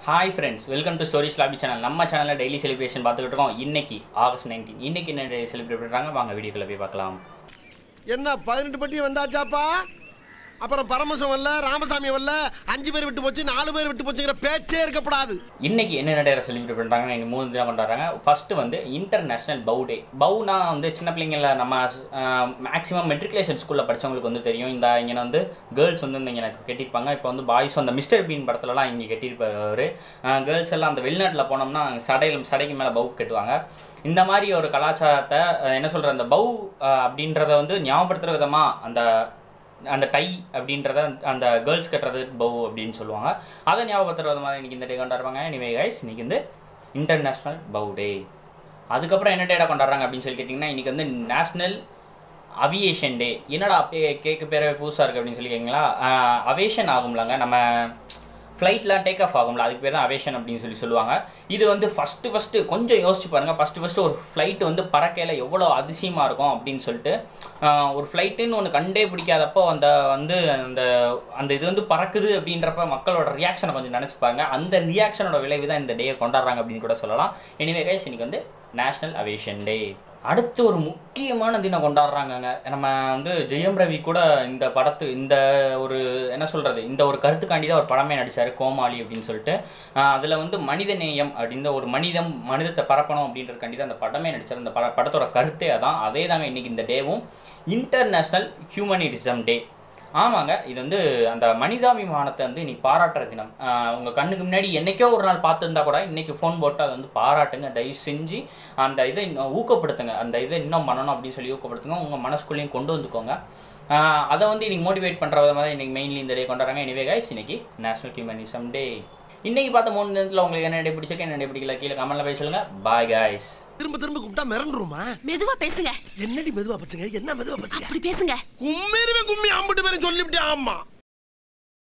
hi friends welcome to Stories Lobby channel நம்ம சேனலில் daily celebration பார்த்துக்கிட்டு இருக்கோம் இன்னைக்கு ஆகஸ்ட் நைன்டீன் இன்னைக்கு என்ன டே செலிப்ரேட் பண்ணுறாங்க வாங்க வீடியோக்குள்ள போய் பார்க்கலாம் என்ன பதினெட்டு பட்டி வந்தாச்சாப்பா அப்புறம் பரமசம் வரல ராமசாமி வரல அஞ்சு பேர் விட்டு போச்சு நாலு பேர் விட்டு போச்சுங்கிற பேச்சே இருக்கப்படாது இன்னைக்கு என்ன டே செலிப்ரேட் பண்ணுறாங்க இன்னைக்கு மூணு தினம் கொண்டாடுறாங்க ஃபர்ஸ்ட் வந்து இன்டர்நேஷனல் பவு டே பவுனா வந்து சின்ன பிள்ளைங்கள நம்ம மேக்ஸிமம் மெட்ரிகுலேஷன் ஸ்கூலில் படிச்சவங்களுக்கு வந்து தெரியும் இந்த இங்கே வந்து கேர்ள்ஸ் வந்து இந்த இங்கே கட்டியிருப்பாங்க இப்போ வந்து பாய்ஸ் அந்த மிஸ்டர் பீன் படத்துலலாம் இங்கே கட்டியிருப்பாரு அவர் கேர்ள்ஸ் எல்லாம் அந்த வெளிநாட்டில் போனோம்னா சடையில் சடைக்கு மேலே பவு கட்டுவாங்க இந்த மாதிரி ஒரு கலாச்சாரத்தை அஹ், என்ன சொல்கிற அந்த பவு அஹ், அப்படின்றத வந்து ஞாபகப்படுத்துகிற விதமாக அந்த அந்த டை அப்படின்றத அந்த கேர்ள்ஸ் கட்டுறது பவு அப்படின்னு சொல்லுவாங்க அதை ஞாபகப்படுத்துகிற விதமாக இன்னைக்கு இந்த டே கொண்டாடுவாங்க எனிவே கைஸ் இன்னைக்கு வந்து இன்டர்நேஷ்னல் பவு டே அதுக்கப்புறம் என்ன டேடா கொண்டாடுறாங்க அப்படின்னு சொல்லி கேட்டிங்கன்னா இன்னைக்கு வந்து நேஷ்னல் அவியேஷன் டே என்னடா அப்பே கேட்க பேரவே புதுசாக இருக்குது அப்படின்னு சொல்லி கேட்குங்களா அவேஷன் ஆகும்லங்க நம்ம ஃப்ளைட்லாம் டேக் ஆஃப் ஆகும்ல அதுக்கு பேர் தான் அவேஷன் அப்படின்னு சொல்லி சொல்லுவாங்க இது வந்து ஃபஸ்ட்டு ஃபஸ்ட்டு கொஞ்சம் யோசிச்சு பாருங்கள் ஃபஸ்ட்டு ஃபஸ்ட்டு ஒரு ஃப்ளைட் வந்து பறக்கையில் எவ்வளோ அதிசயமாக இருக்கும் அப்படின்னு சொல்லிட்டு ஆஹ், ஒரு ஃப்ளைட்டுன்னு ஒன்று கண்டே பிடிக்காதப்போ அந்த வந்து அந்த அந்த இது வந்து பறக்குது அப்படின்றப்ப மக்களோட ரியாக்ஷனை கொஞ்சம் நினச்சி பாருங்க அந்த ரியாக்ஷனோட விளைவு தான் இந்த டே கொண்டாடுறாங்க அப்படின்னு கூட சொல்லலாம் எனிவே கைஸ் இன்னைக்கு வந்து நேஷ்னல் அவேஷன் டே அடுத்து ஒரு முக்கியமான தினம் கொண்டாடுறாங்கங்க நம்ம வந்து ஜெயம் ரவி கூட இந்த படத்து இந்த ஒரு என்ன சொல்றது இந்த ஒரு கருத்துக்காண்டி தான் ஒரு படமே நடிச்சாரு கோமாளி அப்படின்னு சொல்லிட்டு அதில் வந்து மனித நேயம் அப்படின்ற ஒரு மனிதம் மனிதத்தை பரப்பணும் அப்படின்றதுக்காண்டி தான் அந்த படமே நடிச்சார் அந்த பட படத்தோட கருத்தே அதான் அதே தாங்க இன்னைக்கு இந்த டேவும் இன்டர்நேஷ்னல் ஹியூமனிட்டிசம் டே ஆமாங்க இது வந்து அந்த மனிதாபிமானத்தை வந்து இன்னைக்கு பாராட்டுற தினம் ஆஹ் உங்க கண்ணுக்கு முன்னாடி என்னைக்கோ ஒரு நாள் பார்த்துருந்தா கூட இன்னைக்கு ஃபோன் போட்டு அதை வந்து பாராட்டுங்க தயவு செஞ்சு அந்த இதை இன்னும் ஊக்கப்படுத்துங்க அந்த இதை இன்னும் பண்ணணும் அப்படின்னு சொல்லி ஊக்கப்படுத்துங்க உங்க மனசுக்குள்ளேயும் கொண்டு வந்துக்கோங்க ஆஹ் அதை வந்து இன்னைக்கு மோட்டிவேட் பண்ற விதமாக தான் இன்னைக்கு மெயின்லி இந்த டே கொண்டாடுறாங்க எனிவே கைஸ் இன்னைக்கு நேஷனல் ஹியூமனிசம் டே இன்னைக்கு பார்த்த மூணு தினத்தில் உங்களுக்கு என்ன டே பிடிச்சிருக்கு என்ன டே பிடிக்கல கீழே கமெண்ட்ல போய் சொல்லுங்க பாய் கைஸ் திரும்ப திரும்ப கூப்பிட்டா மிரண்டுருமா மெதுவா பேசுங்க என்னடி மெதுவா பச்சுங்க என்ன மெதுவா பச்சுங்க அப்படி பேசுங்க கும்மிருவே கும்மி அம்பிட்டு பேரும் சொல்லிவிட்டேன் ஆமா